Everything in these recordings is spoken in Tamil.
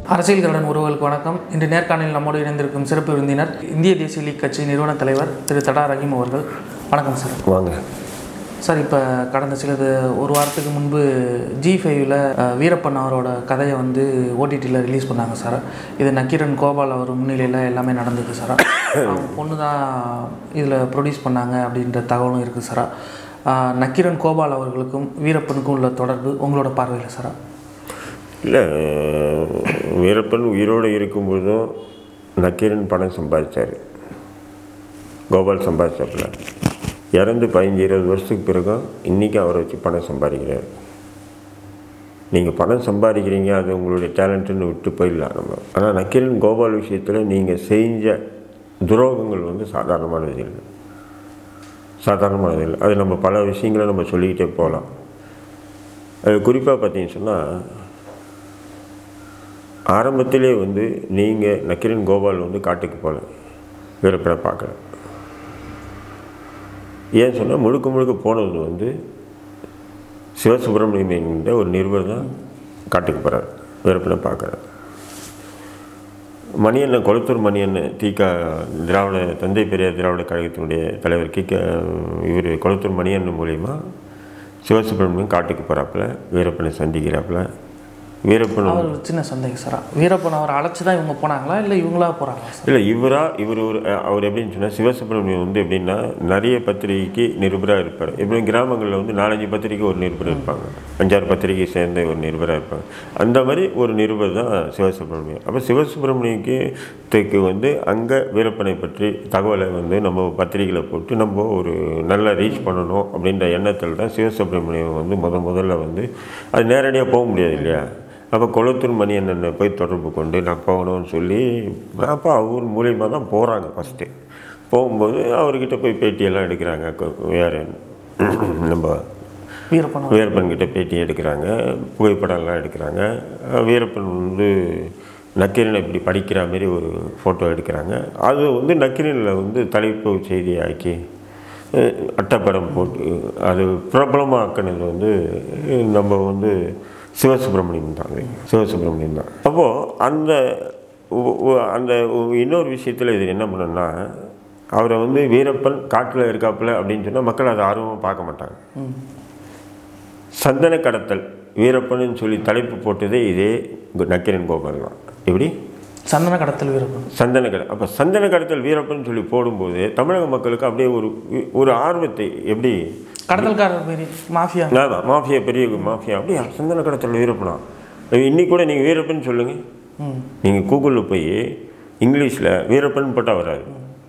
அரசியல் கருடன் உறவுகளுக்கு வணக்கம் இன்று நேர்காணலில் நம்மோடு இணைந்திருக்கும் சிறப்பு விருந்தினர் இந்திய தேசிய லீக் கட்சி நிறுவன தலைவர் திரு தடா ரஹீம் அவர்கள் வணக்கம் சார் வாங்க சார் இப்போ கடந்த சிலது ஒரு வாரத்துக்கு முன்பு ஜி ஃபைவ்ல வீரப்பன் அவரோட கதையை வந்து ஓடிடியில் ரிலீஸ் பண்ணாங்க சார் இது நக்கீரன் கோபால் அவர் முன்னிலையில் எல்லாமே நடந்தது சார் அவங்க பொண்ணு தான் இதில் ப்ரொடியூஸ் பண்ணாங்க அப்படின்ற தகவலும் இருக்குது சார் நக்கீரன் கோபால் அவர்களுக்கும் வீரப்பனுக்கும் உள்ள தொடர்பு உங்களோட பார்வையில் சார் இல்லை வீரப்பன் உயிரோடு இருக்கும்பொழுதும் நக்கீரன் பணம் சம்பாதிச்சார் கோபால் சம்பாதிச்சாப்புல இறந்து பதினஞ்சு இருபது வருஷத்துக்கு பிறகும் இன்றைக்கி அவரை வச்சு பணம் சம்பாதிக்கிறார் நீங்கள் பணம் சம்பாதிக்கிறீங்க அது உங்களுடைய டேலண்ட்டுன்னு விட்டு போயிடலாம் நம்ம ஆனால் நக்கீரன் கோபால் விஷயத்தில் நீங்கள் செஞ்ச துரோகங்கள் வந்து சாதாரணமானது இல்லை சாதாரணமானது இல்லை அது நம்ம பல விஷயங்களை நம்ம சொல்லிக்கிட்டே போகலாம் அது குறிப்பாக பார்த்தீங்கன்னு சொன்னால் ஆரம்பத்திலே வந்து நீங்கள் நக்கீரன் கோபால் வந்து காட்டுக்கு போகல வீரப்பனை பார்க்கல ஏன் சொன்னால் முழுக்க முழுக்க போனது வந்து சிவசுப்பிரமணியம் என்கிற ஒரு நிருபர் தான் காட்டுக்கு போகிறார் வீரப்பனை பார்க்குறார் மணியண்ணன் கொளத்தூர் மணியண்ணன் தீகா திராவிட தந்தை பெரியார் திராவிட கழகத்தினுடைய தலைவர் கிக்க இவர் கொளத்தூர் மணியண்ணன் மூலிமா சிவசுப்பிரமணியம் காட்டுக்கு போகிறாப்புல வீரப்பனை சந்திக்கிறாப்புல வீரப்பன் அவர் ஒரு சின்ன சந்தேகம் சார் வீரப்பன் அவரை அழைச்சி தான் இவங்க போனாங்களா இல்லை இவங்களா போகிறாங்களா சார் இல்லை இவரா இவர் ஒரு அஹ், அவர் எப்படின்னு சொன்னால் சிவசுப்பிரமணியம் வந்து எப்படின்னா நிறைய பத்திரிகைக்கு நிருபராக இருப்பார் எப்படி கிராமங்களில் வந்து நாலஞ்சு பத்திரிக்கை ஒரு நிருபர் இருப்பாங்க அஞ்சாறு பத்திரிகை சேர்ந்த ஒரு நிருபராக இருப்பாங்க அந்த மாதிரி ஒரு நிருபர் தான் சிவசுப்பிரமணியம் அப்போ சிவசுப்பிரமணியத்துக்கு வந்து அங்கே வீரப்பனை பற்றி தகவலை வந்து நம்ம பத்திரிகையில் போட்டு நம்ம ஒரு நல்லா ரீச் பண்ணணும் அப்படின்ற எண்ணத்தில் தான் சிவசுப்பிரமணியம் வந்து முத முதல்ல வந்து அது நேரடியாக போக முடியாது இல்லையா அப்போ கொளத்தூர் மணி அண்ணனை போய் தொடர்பு கொண்டு நான் போகணும்னு சொல்லி அப்போ அவர் மூலியமாக தான் போகிறாங்க ஃபஸ்ட்டு போகும்போது அவர்கிட்ட போய் பேட்டியெல்லாம் எடுக்கிறாங்க கொ- வேறு நம்ம வீரப்பன் அவர். வீரப்பன் கிட்ட பேட்டி எடுக்கிறாங்க புகைப்படம்லாம் எடுக்கிறாங்க அஹ் வீரப்பன் வந்து நக்கீரனை இப்படி படிக்கிற மாதிரி ஒரு ஃபோட்டோ எடுக்கிறாங்க அது வந்து நக்கீரனில் வந்து தலைப்பு செய்தியாக்கி அஹ் அட்டைப்படம் போட்டு அது பிரபலமாக்கினது வந்து நம்ம வந்து சிவசுப்பிரமணியம் தான் சிவசுப்பிரமணியம் தான் அப்போது அந்த உ- உ- அந்த உ- இன்னொரு விஷயத்தில் இது என்ன பண்ணணும்னா அவரை வந்து வீரப்பன் காட்டில் இருக்காப்புல அப்படின்னு சொன்னால் மக்கள் அதை ஆர்வமாக பார்க்க மாட்டாங்க சந்தன கடத்தல் வீரப்பன்னு சொல்லி தலைப்பு போட்டதே இதே கு- நக்கீரன் கோபால் தான் எப்படி சந்தன கடத்தல் வீரப்பன் சந்தன கடை அப்போ சந்தன கடத்தல் வீரப்பன் சொல்லி போடும்போது தமிழக மக்களுக்கு அப்படியே ஒரு ஒரு ஆர்வத்தை எப்படி கடத்தல்காரர் மாரி மாஃபியா ஆமாம் மாஃபியா பெரிய மாஃபியா அப்படியா சந்தன கடத்தல் வீரப்பனா இன்னைக்கு கூட நீங்கள் வீரப்பன் சொல்லுங்கள் ம் நீங்கள் கூகுளில் போய் இங்கிலீஷில் வீரப்பன் போட்டால் வராது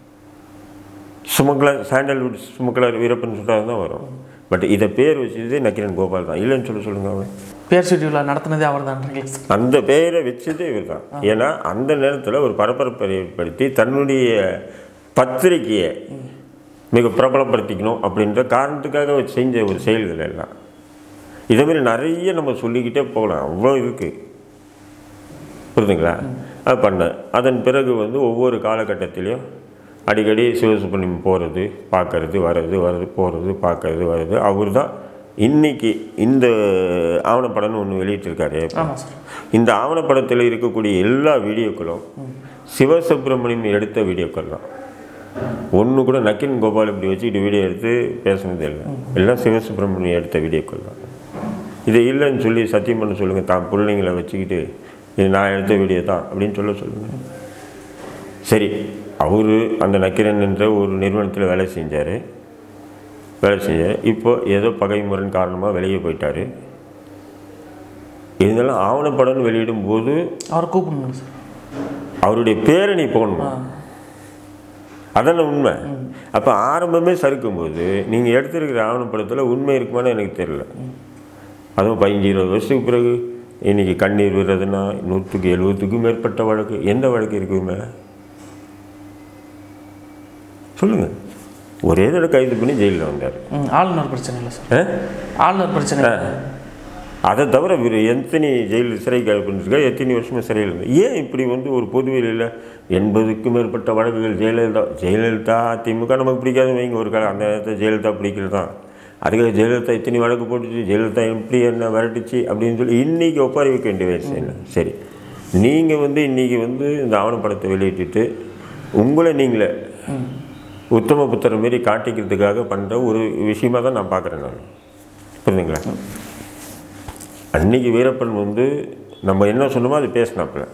சுமக்கலர் சாண்டல்வுட் சுமக்கலர் வீரப்பன் சொல்லிட்டு தான் வரும் பட் இதை பேர் வச்சது நக்கீரன் கோபால் தான் இல்லைன்னு சொல்ல சொல்லுங்க அவன் பேர் ஷெட்யூலில் நடத்தினதே அவர் தான் அந்த பெயரை வச்சதே இவர் தான் ஏன்னா அந்த நேரத்தில் ஒரு பரபரப்பை ஏற்படுத்தி தன்னுடைய பத்திரிகையை மிக பிரபலப்படுத்திக்கணும் அப்படின்ற காரணத்துக்காக அவர் செஞ்ச ஒரு செயல்கள் எல்லாம் இதே மாதிரி நிறைய நம்ம சொல்லிக்கிட்டே போகலாம் அவ்வளோ இருக்குது புரியுதுங்களா அது பண்ணேன் அதன் பிறகு வந்து ஒவ்வொரு காலகட்டத்திலையும் அடிக்கடி சிவசுப்ரமணியம் போகிறது பார்க்கறது வர்றது வர்றது போகிறது பார்க்கறது வர்றது அவர் தான் இன்னைக்கு இந்த ஆவணப்படம்னு ஒன்று வெளியிட்டிருக்காரு ஆமாம் சார் இந்த ஆவணப்படத்தில் இருக்கக்கூடிய எல்லா வீடியோக்களும் சிவசுப்ரமணியம் எடுத்த வீடியோக்கள் தான் ஒன்று கூட நக்கின் கோபால் இப்படி வச்சுக்கிட்டு வீடியோ எடுத்து பேசுனது இல்லை எல்லாம் சிவசுப்ரமணியம் எடுத்த வீடியோக்கள் தான் இது இல்லைன்னு சொல்லி சத்தியம் பண்ண சொல்லுங்கள் தான் பிள்ளைங்களை வச்சுக்கிட்டு இது நான் எடுத்த வீடியோ தான் அப்படின்னு சொல்ல சொல்லுங்கள் சரி அவர் அந்த நக்கிரன் என்ற ஒரு நிறுவனத்தில் வேலை செஞ்சார் வேலை செஞ்சார் இப்போ ஏதோ பகை முரண் காரணமாக வெளியே போயிட்டார் இருந்தாலும் ஆவணப்படம்னு வெளியிடும் போது அவரை கூப்பிடணும் சார் அவருடைய பேரை நீ போடணும் அதான உண்மை அப்போ ஆரம்பமே சறுக்கும்போது நீங்கள் எடுத்திருக்கிற ஆவணப்படத்தில் உண்மை இருக்குமான்னு எனக்கு தெரியல அதுவும் பதினஞ்சு இருபது வருஷத்துக்கு பிறகு இன்னைக்கு கண்ணீர் விடுறதுன்னா நூற்றுக்கு எழுபதுக்கும் மேற்பட்ட வழக்கு எந்த வழக்கு இருக்குமே சொல்லுங்கள் ஒரே தடவை கைது பண்ணி ஜெயிலில் வந்தார் ம் ஆளுநர் பிரச்சனை இல்லை சார் ஆ? ஆளுநர் பிரச்சனை இல்லை. அதை தவிர இவர் எத்தனை ஜெயில் சிறை பண்ணிருக்கா எத்தனை வருஷமாக சிறையில் இருந்தார் ஏன் இப்படி வந்து ஒரு பொதுவெளியில் எண்பதுக்கும் மேற்பட்ட வழக்குகள் ஜெயலலிதா ஜெயலலிதா திமுக நமக்கு பிடிக்காது வைங்க ஒரு காலம் அந்த நேரத்தில் ஜெயலலிதா பிடிக்கிறது தான் அதுக்காக ஜெயலலிதா இத்தனை வழக்கு போட்டுச்சு ஜெயலலிதா எப்படி என்ன விரட்டுச்சு அப்படின்னு சொல்லி இன்றைக்கி ஒப்பாரி வைக்க வேண்டிய வயசு என்ன சரி நீங்கள் வந்து இன்றைக்கி வந்து இந்த ஆவணப்படத்தை வெளியிட்டுட்டு உங்களை நீங்களே உத்தம புத்திர மாரி காட்டிக்கிறதுக்காக பண்ணுற ஒரு விஷயமா தான் நான் பார்க்குறேன் நான் புரியுதுங்களா அன்னைக்கு வீரப்பன் வந்து நம்ம என்ன சொன்னோமோ அது பேசினாப்புல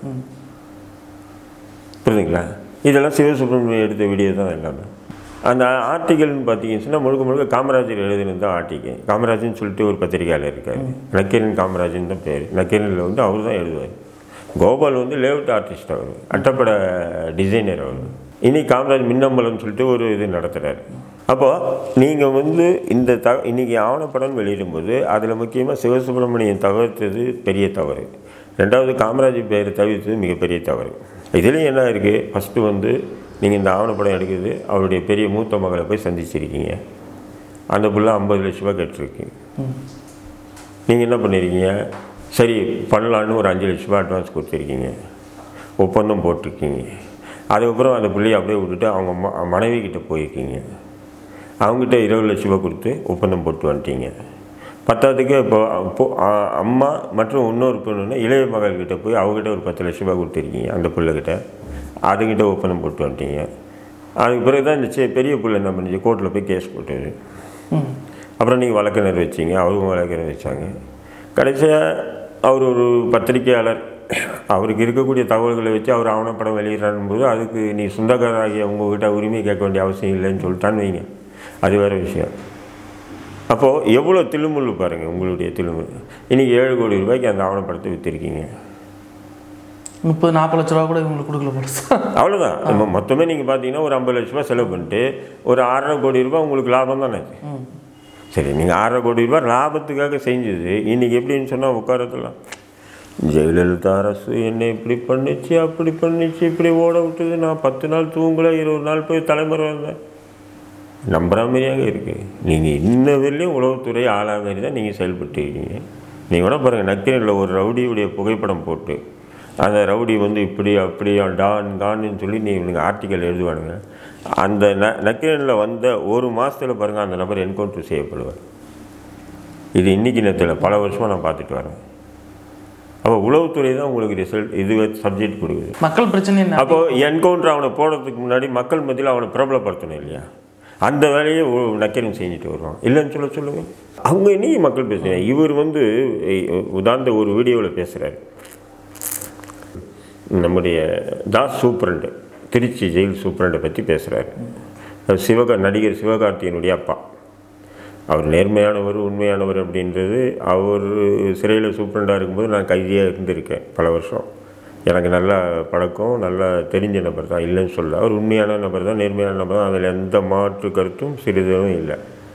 புரியுதுங்களா இதெல்லாம் சிவசுப்ரமணியம் எடுத்த வீடியோ தான் எல்லாமே அந்த ஆர்டிகல்னு பார்த்தீங்கன்னு சொன்னால் முழுக்க முழுக்க காமராஜர் எழுதினது தான் ஆர்டிகல் காமராஜர்னு சொல்லிட்டு ஒரு பத்திரிகையாளர் இருக்கார் நக்கீரன் காமராஜன் தான் பேர் நக்கீரனில் வந்து அவர் தான் எழுதுவார் கோபால் வந்து லேஅவுட் ஆர்டிஸ்ட் அவர் அட்டப்பட டிசைனர் அவர் இனி காமராஜ் மின்னம்பலம்னு சொல்லிட்டு ஒரு இது நடத்துகிறாரு அப்போது நீங்கள் வந்து இந்த த இன்றைக்கி ஆவணப்படம் வெளியிடும்போது அதில் முக்கியமாக சிவசுப்ரமணியன் தவிர்த்தது பெரிய தவறு ரெண்டாவது காமராஜ் பேரை தவிர்த்தது மிகப்பெரிய தவறு இதுலேயும் என்ன இருக்குது ஃபஸ்ட்டு வந்து நீங்கள் இந்த ஆவணப்படம் எடுக்கிறது அவருடைய பெரிய மூத்த மகளை போய் சந்திச்சிருக்கீங்க அந்த புள்ள ஐம்பது லட்ச ரூபா கேட்டிருக்கு நீங்கள் என்ன பண்ணியிருக்கீங்க சரி பண்ணலான்னு ஒரு அஞ்சு லட்ச ரூபா அட்வான்ஸ் கொடுத்துருக்கீங்க ஒப்பந்தம் போட்டிருக்கீங்க அதுக்கப்புறம் அந்த பிள்ளையை அப்படியே விட்டுட்டு அவங்க ம மனைவி கிட்ட போயிருக்கீங்க அவங்ககிட்ட இருபது லட்ச ரூபா கொடுத்து ஒப்பந்தம் போட்டு வந்துட்டீங்க பத்தாவதுக்கு இப்போ அப்போ அ- அம்மா மற்றும் இன்னொரு பொண்ணுன்னா இளைய மகள்கிட்ட போய் அவங்ககிட்ட ஒரு பத்து லட்ச ரூபா கொடுத்துருக்கீங்க அந்த பிள்ளைகிட்ட அதுக்கிட்ட ஒப்பந்தம் போட்டு வந்துட்டீங்க அதுக்கு பிறகு தான் இந்த சி- பெரிய பிள்ளை என்ன பண்ணுச்சு கோர்ட்டில் போய் கேஸ் போட்டது ம் அப்புறம் நீங்கள் வழக்கறிஞர் வச்சீங்க அவரும் வழக்கறிஞர் வச்சாங்க கடைசியாக அவர் ஒரு பத்திரிக்கையாளர் அவருக்கு இருக்கக்கூடிய தகவல்களை வச்சு அவர் ஆவணப்படம் வெளியிடறான் போது அதுக்கு நீ சொந்தக்காரராகிய உங்ககிட்ட உரிமை கேட்க வேண்டிய அவசியம் இல்லைன்னு சொல்லிட்டான்னு வைங்க அது வேறு விஷயம் அப்போது எவ்வளோ தில்லுமுள்ளு பாருங்கள் உங்களுடைய தில்லுமுள் இன்றைக்கி ஏழு கோடி ரூபாய்க்கு அந்த ஆவணப்படத்தை விற்றுருக்கீங்க முப்பது நாற்பது லட்ச ரூபா கூட இவங்களுக்கு கொடுக்கல போல சார் அவ்வளோதான் நம்ம மொத்தமே நீங்கள் பார்த்தீங்கன்னா ஒரு ஐம்பது லட்ச ரூபா செலவு பண்ணிட்டு ஒரு ஆறரை கோடி ரூபாய் உங்களுக்கு லாபம் தானே அது. ம் சரி நீங்கள் ஆறரை கோடி ரூபாய் லாபத்துக்காக செஞ்சது இன்றைக்கி எப்படின்னு சொன்னால் உட்காரத்துலாம் ஜெயலலிதா அரசு என்னை இப்படி பண்ணிச்சு அப்படி பண்ணிச்சு இப்படி ஓட விட்டது நான் பத்து நாள் தூங்கல இருபது நாள் போய் தலைமுறை வந்தேன் நம்புற மாதிரியாக இருக்குது நீங்கள் இன்ன வரையிலையும் உளவுத்துறை ஆளாக மாதிரி தான் நீங்கள் செயல்பட்டு இருக்கீங்க நீங்கள் கூட பாருங்கள் நக்கீரனில் ஒரு ரவுடியுடைய புகைப்படம் போட்டு அந்த ரவுடி வந்து இப்படி அப்படி டான் கான்னு சொல்லி நீ இவனுங்க ஆர்டிக்கல் எழுதுவானுங்க அந்த ந நக்கீரனில் வந்த ஒரு மாதத்தில் பாருங்கள் அந்த நபர் என்கவுண்டர் செய்யப்படுவார் இது இன்னைக்கு நேரத்தில் பல வருஷமாக நான் பார்த்துட்டு வரேன் அப்போ உளவுத்துறை தான் உங்களுக்கு ரிசல்ட் இது சப்ஜெக்ட் கொடுக்குது மக்கள் பிரச்சனை என்ன அப்போ என்கவுண்டர் அவனை போடுறதுக்கு முன்னாடி மக்கள் மத்தியில் அவனை பிரபலப்படுத்தணும் இல்லையா அந்த வேலையை உ- நக்கீரன் செஞ்சுட்டு வருவான் இல்லைன்னு சொல்ல சொல்லுங்க அவங்க இனி மக்கள் பேசுகிறாங்க இவர் வந்து எ- உதாரண ஒரு வீடியோவில் பேசுகிறாரு நம்முடைய தாஸ் சூப்பரண்டு திருச்சி ஜெயில் சூப்பரண்டை பற்றி பேசுகிறாரு சிவகா நடிகர் சிவகார்த்தியனுடைய அப்பா அவர் நேர்மையானவர் உண்மையானவர் அப்படின்றது அவர் சிறையில் சூப்பரண்டாக இருக்கும்போது நான் கைதியாக இருந்திருக்கேன் பல வருஷம் எனக்கு நல்ல பழக்கம் நல்லா தெரிஞ்ச நபர் தான் இல்லைன்னு சொல்ல அவர் உண்மையான நபர் தான் நேர்மையான நபர் தான் அதில் எந்த மாற்று கருத்தும் சிறிதும் இல்லை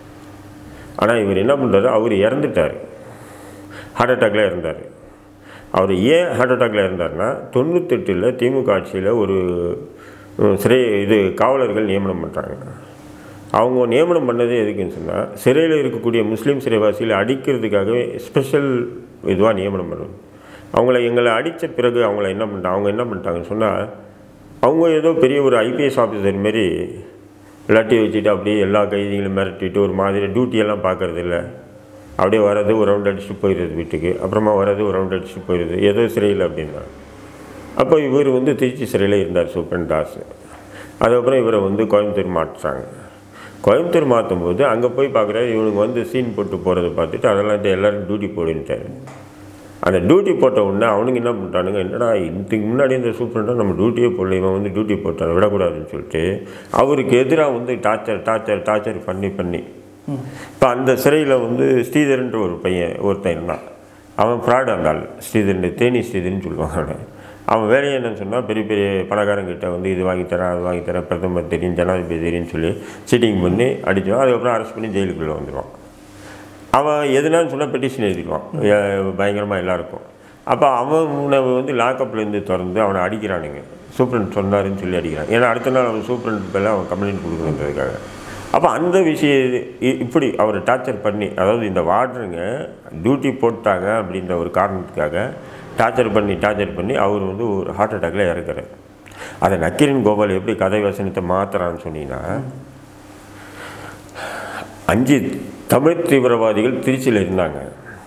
ஆனால் இவர் என்ன பண்ணுறாரு அவர் இறந்துட்டார் ஹார்ட் அட்டாக்ல இருந்தார் அவர் ஏன் ஹார்ட் அட்டாக்ல இருந்தார்னா தொண்ணூத்தெட்டில் திமுக ஆட்சியில் ஒரு உம், சிறை இது காவலர்கள் நியமனம் பண்ணுறாங்க அவங்க நியமனம் பண்ணதே எதுக்குன்னு சொன்னால் சிறையில் இருக்கக்கூடிய முஸ்லீம் சிறைவாசிகளை அடிக்கிறதுக்காகவே ஸ்பெஷல் இதுவாக நியமனம் பண்ணுறது அவங்கள எங்களை அடித்த பிறகு அவங்கள என்ன பண்ணிட்டாங்க அவங்க என்ன பண்ணிட்டாங்கன்னு சொன்னால் அவங்க ஏதோ பெரிய ஒரு ஐபிஎஸ் ஆஃபீஸர் மாரி லட்டி வச்சுட்டு அப்படியே எல்லா கைதிகளும் மிரட்டிட்டு ஒரு மாதிரி டியூட்டியெல்லாம் பார்க்கறது இல்ல அப்படியே வர்றது ஒரு ரவுண்ட் அடிச்சுட்டு போயிடுறது வீட்டுக்கு அப்புறமா வர்றது ஒரு ரவுண்ட் அடிச்சுட்டு போயிடுது ஏதோ சிறையில் அப்படின்னா அப்போ இவர் வந்து திருச்சி சிறையில் இருந்தார் சூப்பரன் தாஸ் அதுக்கப்புறம் இவரை வந்து கோயம்புத்தூர் மாற்றுறாங்க கோயம்புத்தூர் மாற்றும் போது அங்கே போய் பார்க்குறாரு இவனுக்கு வந்து சீன் போட்டு போகிறத பார்த்துட்டு அதெல்லாம் இந்த எல்லாரும் டியூட்டி போடுன்ட்டாரு அந்த டியூட்டி போட்ட உடனே அவனுங்க என்ன பண்ணிட்டானுங்க என்னடா இதுக்கு முன்னாடி இந்த சூப்பரண்டாக நம்ம டியூட்டியே போடல இவன் வந்து டியூட்டி போட்டான் விடக்கூடாதுன்னு சொல்லிட்டு அவருக்கு எதிராக வந்து டார்ச்சர் டார்ச்சர் டார்ச்சர் பண்ணி பண்ணி இப்போ அந்த சிறையில் வந்து ஸ்ரீதரன்ற ஒரு பையன் ஒருத்தன் இருந்தான் அவன் ஃப்ராடு அந்த ஆள் ஸ்ரீதரன் தேனி ஸ்ரீதரன் சொல்லுவாங்க அவனை அவன் வேலையை என்னன்னு சொன்னால் பெரிய பெரிய பணக்காரங்கிட்ட வந்து இது வாங்கி தரேன் அது வாங்கி தரேன் பிரதமர் தெரியும் ஜனாதிபதி தெரியும்னு சொல்லி சீட்டிங் பண்ணி அடிச்சோம் அதுக்கப்புறம் அரெஸ்ட் பண்ணி ஜெயிலுக்குள்ளே வந்துடுவான் அவன் எதுனான்னு சொன்னால் பெட்டிஷன் எழுதிடுவான் பயங்கரமாக எல்லாருக்கும் அப்போ அவனை வந்து லாக்கப்லேருந்து திறந்து அவனை அடிக்கிறானுங்க சூப்பரண்ட் சொன்னாருன்னு சொல்லி அடிக்கிறான் ஏன்னா அடுத்த நாள் அவன் சூப்பரண்ட் பேரில் அவன் கம்ப்ளைண்ட் கொடுக்கணுன்றதுக்காக அப்போ அந்த விஷயம் இ- இப்படி அவரை டார்ச்சர் பண்ணி அதாவது இந்த வார்டருங்க டியூட்டி போட்டாங்க அப்படின்ற ஒரு காரணத்துக்காக டார்ச்சர் பண்ணி டார்ச்சர் பண்ணி அவர் வந்து ஒரு ஹார்ட் அட்டாக்ல இறக்குறாரு அதை நக்கீரன் கோபால் எப்படி கதை வசனத்தை மாத்துறான்னு சொன்னீங்கன்னா அஞ்சு தமிழ் தீவிரவாதிகள் திருச்சியில் இருந்தாங்க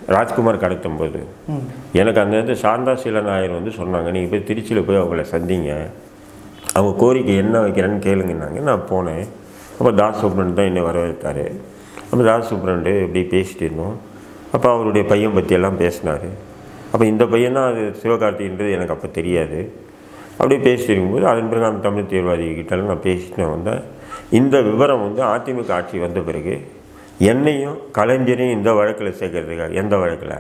ராஜ்குமார் கடத்தும் போது ம் எனக்கு அந்த நேரத்தில் சாந்தா சீலநாயர் வந்து சொன்னாங்க நீங்கள் போய் திருச்சியில் போய் அவங்கள சந்திங்க அவங்க கோரிக்கை என்ன வைக்கிறேன்னு கேளுங்கன்னாங்க நான் போனேன் அப்போ தாஸ் சுப்ரண்ட் தான் என்னை வரவேற்றார் அப்போ தாஸ் சுப்ரண்டு இப்படி பேசிட்டு இருந்தோம் அப்போ அவருடைய பையன் பற்றியெல்லாம் பேசினார் அப்போ இந்த பையன் தான் அது சிவகார்த்தின்றது எனக்கு அப்போ தெரியாது அப்படியே பேசிட்டு இருக்கும்போது அதன் பிறகு அந்த தமிழ் தீவிரவாதிகிட்டலாம் நான் பேசிட்டு நான் வந்தேன் இந்த விவரம் வந்து அதிமுக ஆட்சி வந்த பிறகு என்னையும் கலைஞரையும் இந்த வழக்கில் சேர்க்கறதுக்காக எந்த வழக்கில்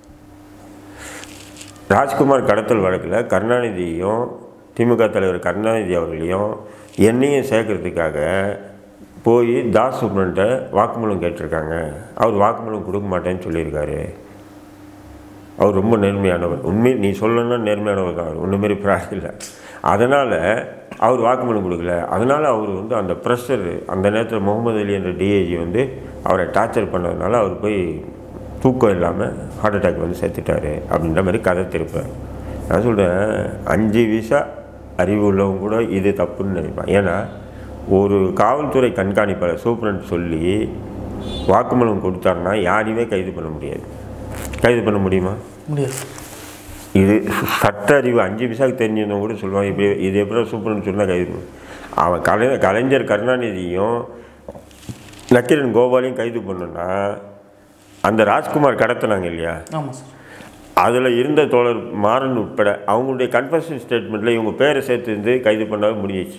ராஜ்குமார் கடத்தல் வழக்கில் கருணாநிதியும் திமுக தலைவர் கருணாநிதி அவர்களையும் என்னையும் சேர்க்கறதுக்காக போய் தாஸ் சுப்ரண்ட்ட வாக்குமூலம் கேட்டிருக்காங்க அவர் வாக்குமூலம் கொடுக்க மாட்டேன்னு சொல்லியிருக்காரு அவர் ரொம்ப நேர்மையானவர் உண்மை நீ சொல்லணும்னா நேர்மையானவர் தான் அவர் ஒன்றுமாரி ப்ராக் இல்லை அதனால் அவர் வாக்குமூலம் கொடுக்கல அதனால் அவர் வந்து அந்த ப்ரெஷர் அந்த நேரத்தில் முகமது அலி என்ற டிஐஜி வந்து அவரை டார்ச்சர் பண்ணதுனால அவர் போய் தூக்கம் இல்லாமல் ஹார்ட் அட்டாக் வந்து செத்துட்டாரு அப்படின்ற மாதிரி கதை திருப்பேன் நான் சொல்கிறேன் அஞ்சு விசா அறிவு உள்ளவங்க கூட இது தப்புன்னு நினைப்பான் ஏன்னா ஒரு காவல்துறை கண்காணிப்பாளர் சூப்பரண்ட் சொல்லி வாக்குமூலம் கொடுத்தாருன்னா யாரையுமே கைது பண்ண முடியாது கைது பண்ண முடியுமா முடியாது இது சட்ட அறிவு அஞ்சு பைசாக்கு தெரிஞ்சிருந்தவங்க கூட சொல்லுவாங்க இப்படி இது எப்படி சூப்பர்னு சொன்னால் கைது பண்ணு. அவன் கலை கலைஞர் கருணாநிதியும் நக்கீரன் கோபாலையும் கைது பண்ணோன்னா அந்த ராஜ்குமார் கடத்தினாங்க இல்லையா ஆமாம் சார் அதில் இருந்த தோழர் மாறன் உட்பட அவங்களுடைய கன்ஃபர்ஷன் ஸ்டேட்மெண்ட்டில் இவங்க பேரை சேர்த்து இருந்து கைது பண்ணாலும் முடிஞ்சிச்சு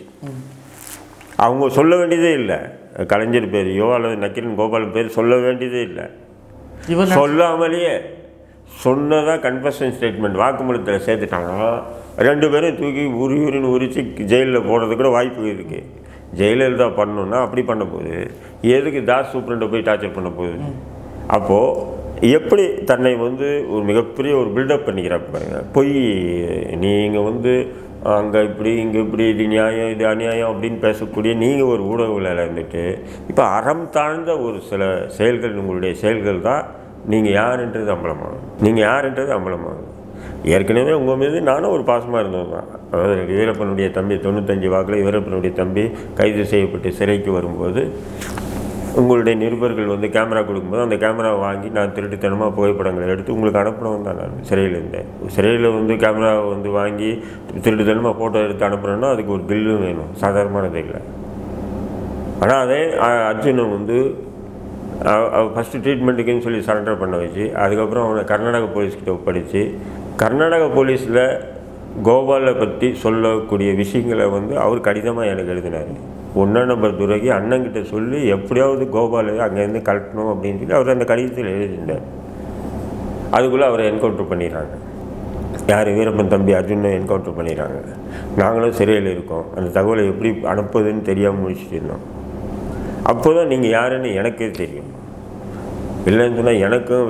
அவங்க சொல்ல வேண்டியதே இல்லை கலைஞர் பேரையோ அல்லது நக்கீரன் கோபால் பேர் சொல்ல வேண்டியதே இல்லை இவர் சொல்லாமலேயே சொன்னதாக கன்ஃபர்ஷன் ஸ்டேட்மெண்ட் வாக்குமூலத்தில் சேர்த்துட்டாங்கன்னா ரெண்டு பேரும் தூக்கி உரி உரின்னு உரித்து ஜெயிலில் போடுறது கூட வாய்ப்பு இருக்குது ஜெயலலிதா பண்ணணுன்னா அப்படி பண்ண போகுது எதுக்கு தாஸ் சூப்ரண்டை போய் டார்ச்சர் பண்ண போகுது அப்போது எப்படி தன்னை வந்து ஒரு மிகப்பெரிய ஒரு பில்டப் பண்ணிக்கிறாங்க பாருங்க பொய் நீங்கள் வந்து அங்கே இப்படி இங்கே இப்படி இது நியாயம் இது அநியாயம் அப்படின்னு பேசக்கூடிய நீங்கள் ஒரு ஊடகவில் இருந்துட்டு இப்போ அறம் தாழ்ந்த ஒரு சில செயல்கள் உங்களுடைய செயல்கள் தான் நீங்கள் யாருன்றது அம்பலமாகும் நீங்கள் யாருன்றது அம்பலமாகும் ஏற்கனவே உங்கள் மீது நானும் ஒரு பாசமாக இருந்தவன் தான் அதாவது வீரப்பனுடைய தம்பி தொண்ணூத்தஞ்சு வாக்கில் வீரப்பனுடைய தம்பி கைது செய்யப்பட்டு சிறைக்கு வரும்போது உங்களுடைய நிருபர்கள் வந்து கேமரா கொடுக்கும்போது அந்த கேமராவை வாங்கி நான் திருட்டுத்தனமாக புகைப்படங்களை எடுத்து உங்களுக்கு அனுப்பணும் தான் நான் சிறையில் இருந்தேன் சிறையில் வந்து கேமராவை வந்து வாங்கி திருட்டுத்தனமாக ஃபோட்டோ எடுத்து அனுப்புகிறேன்னா அதுக்கு ஒரு பில்லும் வேணும் சாதாரணமானது இல்லை ஆனால் அதே அ- அர்ஜுனை வந்து ஃபஸ்ட்டு ட்ரீட்மெண்ட்டுக்குன்னு சொல்லி சரண்டர் பண்ண வச்சு அதுக்கப்புறம் அவனை கர்நாடக போலீஸ்கிட்ட ஒப்படைச்சு கர்நாடக போலீஸில் கோபாலை பற்றி சொல்லக்கூடிய விஷயங்களை வந்து அவர் கடிதமாக எனக்கு எழுதினார் ஒன்றா நம்பர் துறைக்கு அண்ணங்கிட்ட சொல்லி எப்படியாவது கோபாலை அங்கேருந்து கலட்டணும் அப்படின்னு சொல்லி அவர் அந்த கடிதத்தில் எழுதியிருந்தார் அதுக்குள்ளே அவரை என்கவுண்டர் பண்ணிடுறாங்க யார் வீரப்பன் தம்பி அர்ஜுனை என்கவுண்டர் பண்ணிடுறாங்க நாங்களும் சிறையில் இருக்கோம் அந்த தகவலை எப்படி அனுப்புவதுன்னு தெரியாமல் முடிச்சுட்டு இருந்தோம் அப்போ தான் நீங்கள் யாருன்னு எனக்கே தெரியும் இல்லைன்னு சொன்னால் எனக்கும்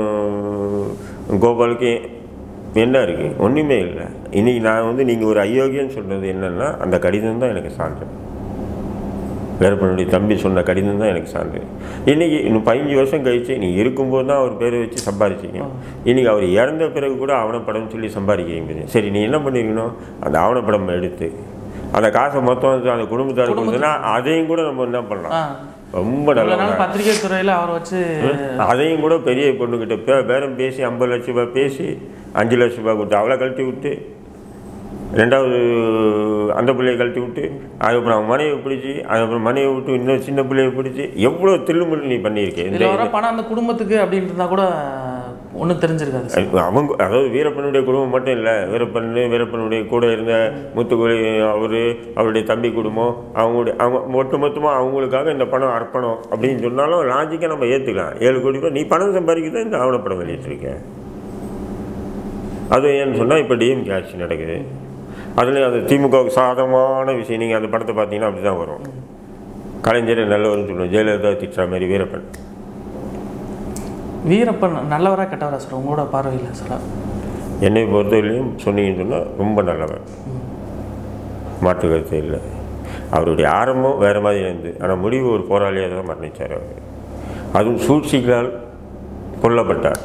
வே- கோபாலுக்கும் என்ன இருக்குது ஒன்றுமே இல்லை இன்றைக்கி நான் வந்து நீங்கள் ஒரு அயோக்கியன்னு சொன்னது என்னென்னா அந்த கடிதம் தான் எனக்கு சான்று வேறுபனுடைய தம்பி சொன்ன கடிதம் தான் எனக்கு சான்று இன்றைக்கி இன்னும் பதினஞ்சு வருஷம் கழிச்சு நீ இருக்கும்போது தான் அவர் பேரை வச்சு சம்பாரிச்சிங்க இன்றைக்கி அவர் இறந்த பிறகு கூட ஆவணப்படம் சொல்லி சம்பாதிக்கிறீங்க சரி நீ என்ன பண்ணிருக்கணும் அந்த ஆவணப்படம் எடுத்து அந்த காசை மொத்தம் அந்த குடும்பத்தாருக்கு கொடுத்தனா அதையும் கூட நம்ம என்ன பண்ணலாம் ஆ ரொம்ப இவ்வளோ நல்ல நாள் பத்திரிகை துறையில் அவரை வச்சு அதையும் கூட பெரிய பொண்ணுக்கிட்ட பே பேரம் பேசி ஐம்பது லட்ச ரூபாய் பேசி அஞ்சு லட்ச ரூபாய் கொடுத்து அவளை கழட்டி விட்டு ரெண்டாவது அந்த பிள்ளையை கழட்டி விட்டு அதுக்கப்புறம் அவன் மனைவி பிடிச்சி அதுக்கப்புறம் மனைவி விட்டு இன்னொரு சின்ன பிள்ளையை பிடிச்சி எவ்வளோ தில்லுமுள்ளு நீ பண்ணியிருக்க இந்த இதில் வர பணம் அந்த குடும்பத்துக்கு அப்படின்னு இருந்தால் கூட ஒன்றும் தெரிஞ்சிருக்காது சார் அவங்க அதாவது வீரப்பனுடைய குடும்பம் மட்டும் இல்லை வீரப்பன் வீரப்பனுடைய கூட இருந்த முத்துக்குடி அவர் அவருடைய தம்பி குடும்பம் அவங்களுடைய அவங்க ஒட்டு மொத்தமாக அவங்களுக்காக இந்த பணம் அர்ப்பணம் அப்படின்னு சொன்னாலும் லாஜிக்காக நம்ம ஏற்றுக்கலாம் ஏழு கோடி ரூபாய் நீ பணம் சம்பாதிக்க தான் இந்த ஆவணப்படம் வெளியிட்டிருக்க அது ஏன்னு சொன்னால் இப்போ டிஎம்கே ஆட்சி நடக்குது அதுலேயும் அது திமுகவுக்கு சாதகமான விஷயம் நீங்கள் அந்த படத்தை பார்த்தீங்கன்னா அப்படி தான் வரும் கலைஞர் நல்லவர்னு சொல்லுவோம் ஜெயலலிதா திட்டுற மாதிரி வீரப்பன் வீரப்பன் நல்லவரா கெட்டவரா சார் உங்களோட பார்வையில் சார் என்னை பொறுத்தவரையிலையும் சொன்னீங்கன்னு சொன்னால் ரொம்ப நல்லவர் மாற்று கருத்து இல்லை அவருடைய ஆரம்பம் வேறு மாதிரி இருந்து ஆனால் முடிவு ஒரு போராளியாக தான் மரணித்தார் அவர் அதுவும் சூழ்ச்சிகளால் கொல்லப்பட்டார்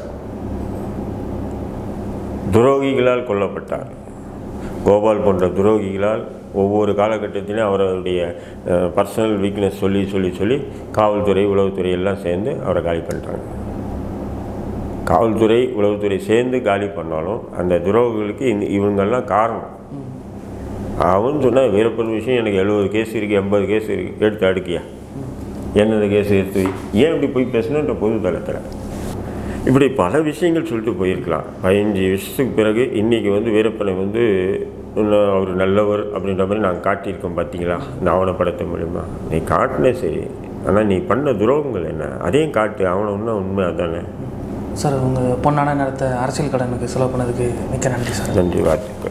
துரோகிகளால் கொல்லப்பட்டார் கோபால் போன்ற துரோகிகளால் ஒவ்வொரு காலகட்டத்திலும் அவருடைய பர்சனல் வீக்னஸ் சொல்லி சொல்லி சொல்லி காவல்துறை உளவுத்துறை எல்லாம் சேர்ந்து அவரை காலி பண்ணிட்டாங்க காவல்துறை உளவுத்துறை சேர்ந்து காலி பண்ணாலும் அந்த துரோகிகளுக்கு இந்த இவங்கெல்லாம் காரணம் அவன் சொன்னால் வீரப்பன் விஷயம் எனக்கு எழுபது கேஸ் இருக்குது எண்பது கேஸ் இருக்குது எடுத்து அடுக்கியா எந்தெந்த கேஸ் எடுத்து வை. ஏன் இப்படி போய் பேசணுன்ற பொது தளத்தில் இப்படி பல விஷயங்கள் சொல்லிட்டு போயிருக்கலாம் பதினஞ்சு வருஷத்துக்கு பிறகு இன்றைக்கி வந்து வீரப்பனை வந்து இன்னும் அவர் நல்லவர் அப்படின்ற மாதிரி நாங்கள் காட்டியிருக்கோம் பார்த்தீங்களா இந்த ஆவணப்படத்தை மூலிமா நீ காட்டினே சரி ஆனால் நீ பண்ண துரோகங்கள் என்ன அதையும் காட்டு ஆவணம்னா உண்மை அதானே சார் உங்கள் பொன்னான நேரத்தை அரசியல் கடனுக்கு செலவு பண்ணதுக்கு மிக்க நன்றி சார் நன்றி வாழ்த்துக்கள்